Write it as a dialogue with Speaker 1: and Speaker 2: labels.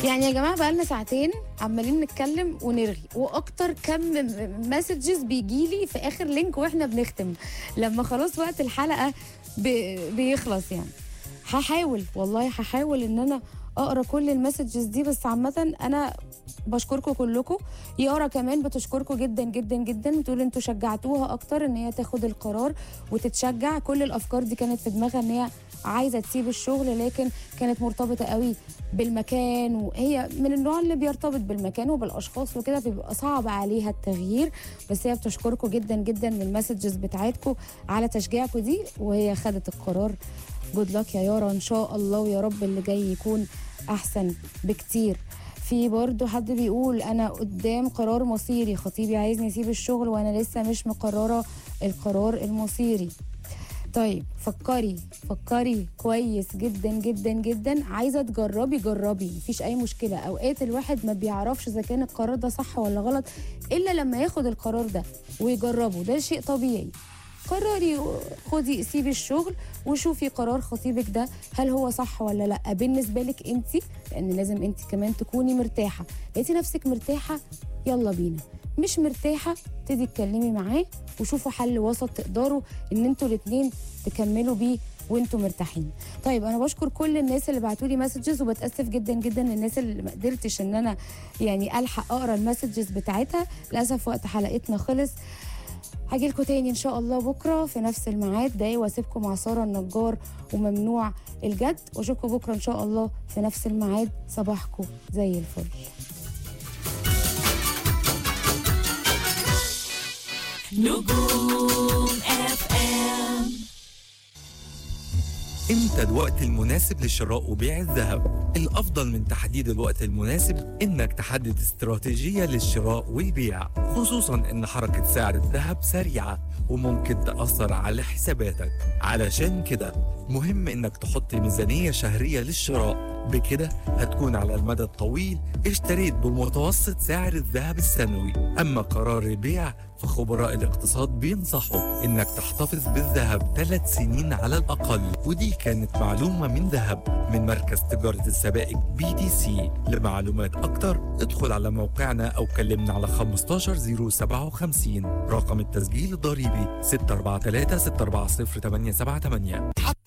Speaker 1: يعني يا جماعه بقى لنا ساعتين عمالين نتكلم ونرغي واكتر كم مسجز بيجي لي في اخر لينك واحنا بنختم لما خلاص وقت الحلقه بي- بيخلص يعني هحاول والله هحاول ان انا اقرا كل المسجز دي بس عامه انا بشكركم كلكم يارا كمان بتشكركم جدا جدا جدا بتقول انتوا شجعتوها اكتر ان هي تاخد القرار وتتشجع كل الافكار دي كانت في دماغها ان هي عايزه تسيب الشغل لكن كانت مرتبطه قوي بالمكان وهي من النوع اللي بيرتبط بالمكان وبالاشخاص وكده بيبقى صعب عليها التغيير بس هي بتشكركم جدا جدا من المسجز بتاعتكم على تشجيعكم دي وهي خدت القرار جود لك يا يارا ان شاء الله ويا رب اللي جاي يكون احسن بكتير في برضه حد بيقول انا قدام قرار مصيري خطيبي عايزني اسيب الشغل وانا لسه مش مقرره القرار المصيري طيب فكري فكري كويس جدا جدا جدا عايزه تجربي جربي مفيش اي مشكله اوقات الواحد ما بيعرفش اذا كان القرار ده صح ولا غلط الا لما ياخد القرار ده ويجربه ده شيء طبيعي قرري خدي سيبي الشغل وشوفي قرار خطيبك ده هل هو صح ولا لا بالنسبه لك انت لان لازم انت كمان تكوني مرتاحه لقيتي نفسك مرتاحه يلا بينا مش مرتاحه ابتدي اتكلمي معاه وشوفوا حل وسط تقدروا ان انتوا الاثنين تكملوا بيه وانتوا مرتاحين طيب انا بشكر كل الناس اللي بعتوا لي مسجز وبتاسف جدا جدا للناس اللي ما قدرتش ان انا يعني الحق اقرا المسجز بتاعتها للاسف وقت حلقتنا خلص هاجي لكم تاني ان شاء الله بكره في نفس الميعاد ده واسيبكم مع ساره النجار وممنوع الجد واشوفكم بكره ان شاء الله في نفس الميعاد صباحكم زي الفل
Speaker 2: نجوم اف ام
Speaker 3: امتى الوقت المناسب لشراء وبيع الذهب الافضل من تحديد الوقت المناسب انك تحدد استراتيجية للشراء والبيع خصوصا ان حركة سعر الذهب سريعة وممكن تأثر على حساباتك علشان كده مهم انك تحط ميزانية شهرية للشراء بكده هتكون على المدى الطويل اشتريت بمتوسط سعر الذهب السنوي اما قرار البيع فخبراء الاقتصاد بينصحوا انك تحتفظ بالذهب ثلاث سنين على الاقل ودي كانت معلومه من ذهب من مركز تجاره السبائك بي دي سي لمعلومات اكتر ادخل على موقعنا او كلمنا على 15057 رقم التسجيل الضريبي 643 640 878